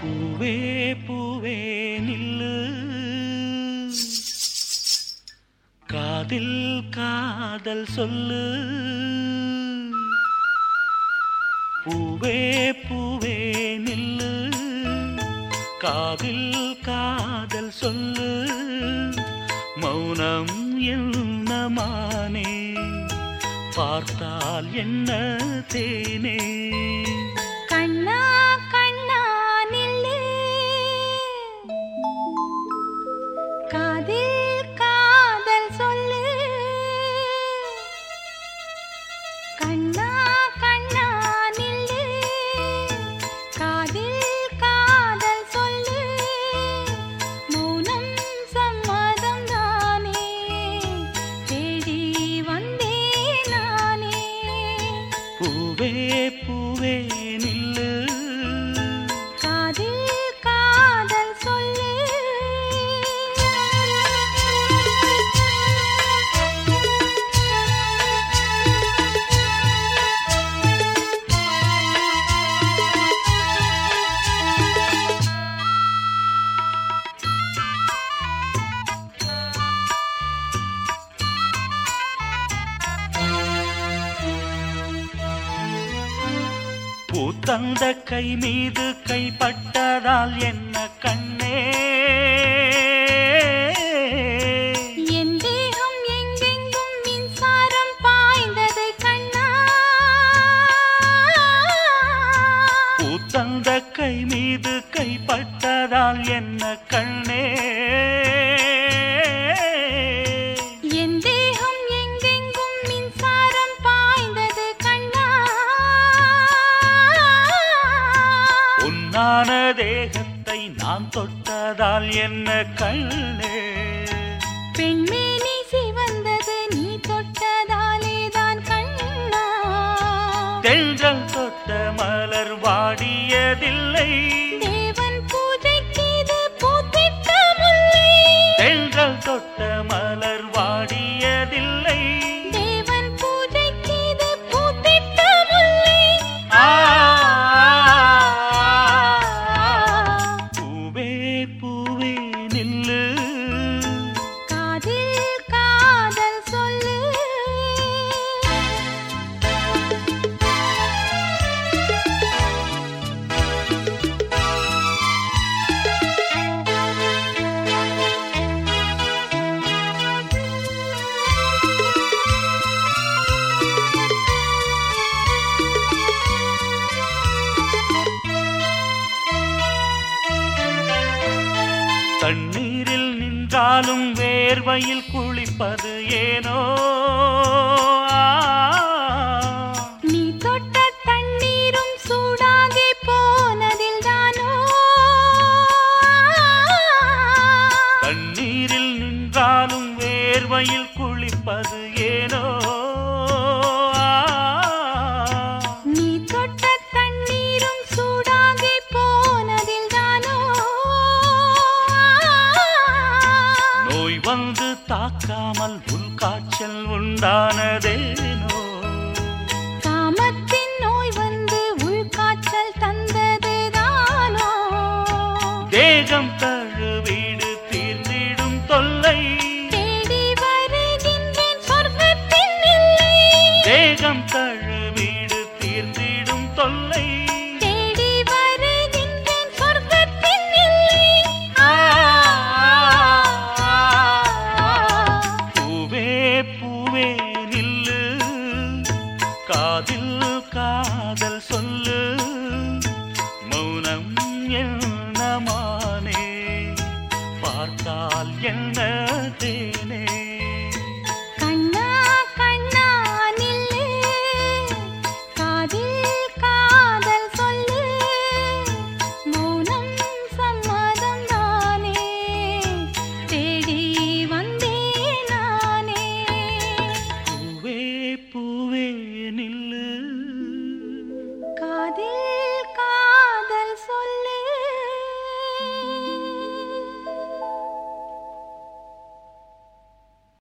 பூவே பூவே நில்லு காதில் காதல் சொல்லு பூவே பூவே நில்லு காதில் காதல் சொல்லு மௌனம் என்னமானே பார்த்தால் என்ன தேனே கண்ணா கண்ணா நில்லு காதில் காதல் சொல்லு கண்ணா கண்ணா நில்லு காதில் காதல் சொல்லு மௌனம் சம்மதம் தானே தேடி வந்தேன் நானே பூவே பூவே நில்லு காதில் காதல் சொல்லு பூத்தந்த கை மீது கைப்பட்டதால் என்ன கண்ணே என் தேகம் எங்கெங்கும் மின்சாரம் பாய்ந்தது கண்ணா பூத்தந்த கை மீது கைப்பட்டதால் என்ன கண்ணே என் தேகம் எங்கெங்கும் மின்சாரம் பாய்ந்தது கண்ணா உன்னான தேகத்தை நான் தொட்டதால் என்ன கண்ணே பெண்மேனி சிவந்தது நீ தொட்டதாலேதான் கண்ணா தென்றல் தொட்ட மலர் வாடியதில்லை தேவன் பூஜைக்கு இது பூத்திட்ட முல்லை தென்றல் தொட்ட மலர் வாடியதில்லை தேவன் பூஜைக்கு இது பூத்திட்ட முல்லை ஆ, பூவே பூவே நில்லு காதில் காதல் சொல்லு தண்ணீரில் நின்றாலும் வேர்வையில் குளிப்பது ஏனோ ஆ, நீ தொட்ட தண்ணீரும் சூடாகி போனதில் தானோ தண்ணீரில் நின்றாலும் வேர்வையில் குளிப்பது ஏனோ ஆ, நீ தொட்ட தண்ணீரும் சூடாகி போனதில் தானோ நோய் வந்து தாக்காமல் உள்காய்ச்சல் உண்டானதேனோ காமத்தின் நோய் வந்து உள்காய்ச்சல் தந்தது தானோ தேகம் தழுவீடு தீர்ந்திடும் தொல்லை தேடி வருகின்றேன் சொர்க்கத்தின் இல்லை தேகம் தழுவீடு தீர்ந்திடும் தொல்லை தேடி வருகின்றேன் சொர்க்கத்தின் இல்லை ஆ, பூவே பூவே நில்லு காதில் காதல் சொல்லு மௌனம் என்னமானே பார்த்தால் என்ன தேனே